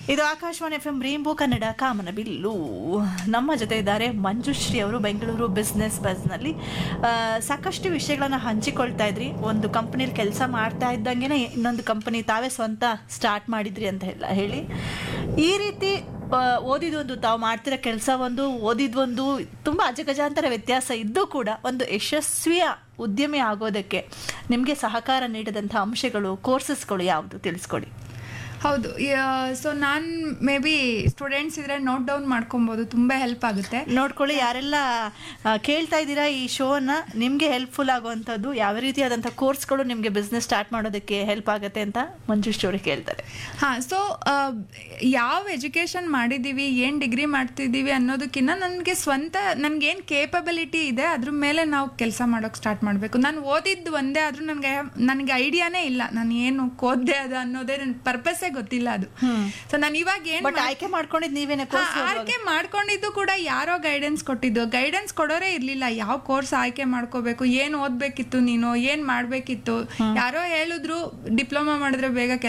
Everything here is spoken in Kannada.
ಇದು Akashvani F M rainbow Kannada ಕಾಮನಬಿಲ್ಲು ನಮ್ಮ ಜೊತೆ ಇದ್ದಾರೆ ಮಂಜುಶ್ರೀ ಅವರು ಬೆಂಗಳೂರು ಬಿಸ್ನೆಸ್ ಬಸ್ನಲ್ಲಿ ಸಾಕಷ್ಟು ವಿಷಯಗಳನ್ನ ಹಂಚಿಕೊಳ್ತಾ ಇದ್ರಿ ಒಂದು ಕಂಪನಿಯಲ್ಲಿ ಕೆಲಸ ಮಾಡ್ತಾ ಇದ್ದಂಗೆನೆ ಇನ್ನೊಂದು ಕಂಪನಿ ತಾವೇ ಸ್ವಂತ ಸ್ಟಾರ್ಟ್ ಮಾಡಿದ್ರಿ ಅಂತ ಎಲ್ಲ ಹೇಳಿ ಈ ರೀತಿ ಆ, ಓದಿದೊಂದು ತಾವು ಮಾಡ್ತಿರೋ ಕೆಲಸ ಒಂದು ಓದಿದ್ವೊಂದು ತುಂಬ ಅಜಗಜಾಂತರ ವ್ಯತ್ಯಾಸ ಇದ್ದೂ ಕೂಡ ಒಂದು ಯಶಸ್ವಿಯ ಉದ್ಯಮಿ ಆಗೋದಕ್ಕೆ ನಿಮಗೆ ಸಹಕಾರ ನೀಡಿದಂಥ ಅಂಶಗಳು ಕೋರ್ಸಸ್ಗಳು ಯಾವುದು ತಿಳಿಸ್ಕೊಡಿ ಹೌದು ಸೊ ನಾನು ಮೇ ಬಿ ಸ್ಟೂಡೆಂಟ್ಸ್ ಇದ್ರೆ ನೋಟ್ ಡೌನ್ ಮಾಡ್ಕೊಬೋದು ತುಂಬ ಹೆಲ್ಪ್ ಆಗುತ್ತೆ ನೋಡ್ಕೊಳ್ಳಿ ಯಾರೆಲ್ಲ ಆ, ಕೇಳ್ತಾ ಇದ್ದೀರಾ ಈ ಶೋನ ನಿಮಗೆ ಹೆಲ್ಪ್ಫುಲ್ ಆಗುವಂಥದ್ದು ಯಾವ ರೀತಿಯಾದಂಥ ಕೋರ್ಸ್ಗಳು ನಿಮಗೆ ಬಿಸ್ನೆಸ್ ಸ್ಟಾರ್ಟ್ ಮಾಡೋದಕ್ಕೆ ಹೆಲ್ಪ್ ಆಗುತ್ತೆ ಅಂತ ಮಂಜುಶ್ರೀ ಅವರು ಕೇಳ್ತಾರೆ ಹಾಂ ಸೊ ಯಾವ ಎಜುಕೇಷನ್ ಮಾಡಿದ್ದೀವಿ ಏನು ಡಿಗ್ರಿ ಮಾಡ್ತಿದ್ದೀವಿ ಅನ್ನೋದಕ್ಕಿಂತ ನನಗೆ ಸ್ವಂತ ನನಗೇನು ಕೇಪಬಿಲಿಟಿ ಇದೆ ಅದ್ರ ಮೇಲೆ ನಾವು ಕೆಲಸ ಮಾಡೋಕೆ ಸ್ಟಾರ್ಟ್ ಮಾಡಬೇಕು ನಾನು ಓದಿದ್ದು ಒಂದೇ ಆದರೂ ನನಗೆ ನನಗೆ ಐಡಿಯಾನೇ ಇಲ್ಲ ನಾನು ಏನು ಓದ್ದೆ ಅದು ಅನ್ನೋದೇ ನನ್ನ ಪರ್ಪಸ್ಸೇ ಗೊತ್ತಿಲ್ಲ ಅದು ಸೊ ನಾನು ಇವಾಗ ಏನು ಬಟ್ ಆಯ್ಕೆ ಮಾಡ್ಕೊಂಡಿದ್ದು ನೀವೇನೆ ಕೋರ್ಸ್ ಹಾ, ಆಯ್ಕೆ ಮಾಡ್ಕೊಂಡಿದ್ದು ಕೂಡ ಯಾರೋ ಗೈಡೆನ್ಸ್ ಕೊಟ್ಟಿದ್ದು ಗೈಡೆನ್ಸ್ ಕೊಡೋರೇ ಇರ್ಲಿಲ್ಲ ಯಾವ ಕೋರ್ಸ್ ಆಯ್ಕೆ ಮಾಡ್ಕೋಬೇಕು ಏನ್ ಓದ್ಬೇಕಿತ್ತು ನೀನು ಏನ್ ಮಾಡ್ಬೇಕಿತ್ತು ಯಾರೋ ಹೇಳಿದ್ರು ಡಿಪ್ಲೊಮಾ ಮಾಡಿದ್ರೆ ಬೇಗ